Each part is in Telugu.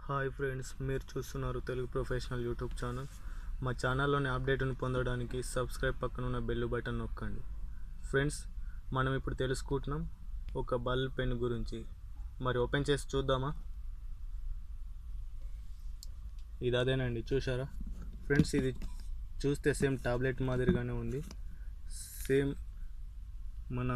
హాయ్ ఫ్రెండ్స్ మీరు చూస్తున్నారు తెలుగు ప్రొఫెషనల్ యూట్యూబ్ ఛానల్ మా ఛానల్లోని అప్డేట్ను పొందడానికి సబ్స్క్రైబ్ పక్కన ఉన్న బెల్ బటన్ నొక్కండి ఫ్రెండ్స్ మనం ఇప్పుడు తెలుసుకుంటున్నాం ఒక బల్ పెన్ గురించి మరి ఓపెన్ చేసి చూద్దామా ఇది అదేనండి చూసారా ఫ్రెండ్స్ ఇది చూస్తే సేమ్ టాబ్లెట్ మాదిరిగానే ఉంది సేమ్ మన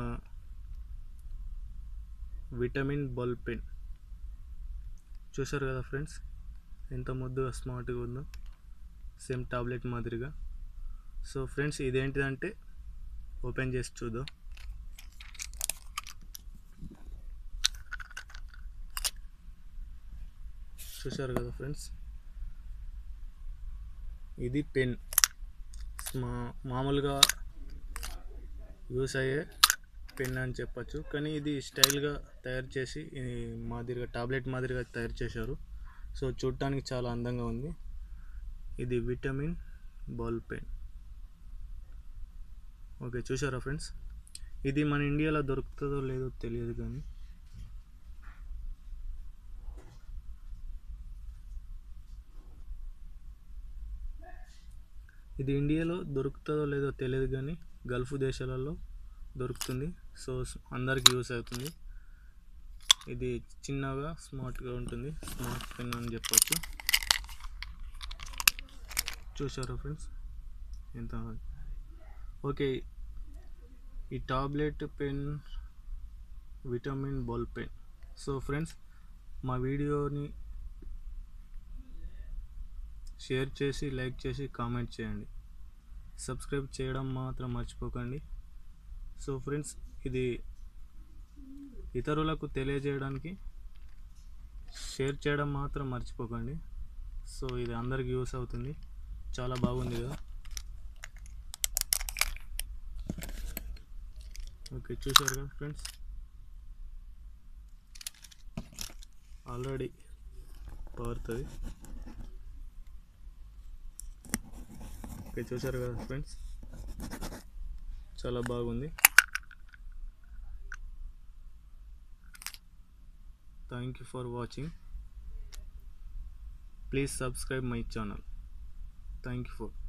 విటమిన్ బల్ పెన్ చూసారు కదా ఫ్రెండ్స్ ఎంత ముద్దుగా స్మార్ట్గా ఉందో సేమ్ టాబ్లెట్ మాదిరిగా సో ఫ్రెండ్స్ ఇదేంటిదంటే ఓపెన్ చేసి చూద్దాం చూసారు కదా ఫ్రెండ్స్ ఇది పెన్ మా మామూలుగా యూస్ అయ్యే పెన్ అని చెప్పచ్చు కానీ ఇది స్టైల్గా తయారు చేసి ఇది మాదిరిగా టాబ్లెట్ మాదిరిగా తయారు చేశారు సో చూడటానికి చాలా అందంగా ఉంది ఇది విటమిన్ బాల్ పెన్ ఓకే చూసారా ఫ్రెండ్స్ ఇది మన ఇండియాలో దొరుకుతుందో లేదో తెలియదు కానీ ఇది ఇండియాలో దొరుకుతుందో లేదో తెలియదు కానీ గల్ఫ్ దేశాలలో దొరుకుతుంది సో అందరికి యూస్ అవుతుంది ఇది చిన్నగా స్మార్ట్గా ఉంటుంది స్మార్ట్ పెన్ అని చెప్పొచ్చు చూసారా ఫ్రెండ్స్ ఎంత ఓకే ఈ tablet pen vitamin ball pen so friends మా వీడియోని షేర్ చేసి లైక్ చేసి కామెంట్ చేయండి సబ్స్క్రైబ్ చేయడం మాత్రం మర్చిపోకండి సో ఫ్రెండ్స్ ఇది ఇతరులకు తెలియజేయడానికి షేర్ చేయడం మాత్రం మర్చిపోకండి సో ఇది అందరికి యూస్ అవుతుంది చాలా బాగుంది కదా ఓకే చూసారు కదా ఫ్రెండ్స్ ఆల్రెడీ పవర్తుంది ఓకే చూసారు కదా ఫ్రెండ్స్ చాలా బాగుంది thank you for watching please subscribe my channel thank you for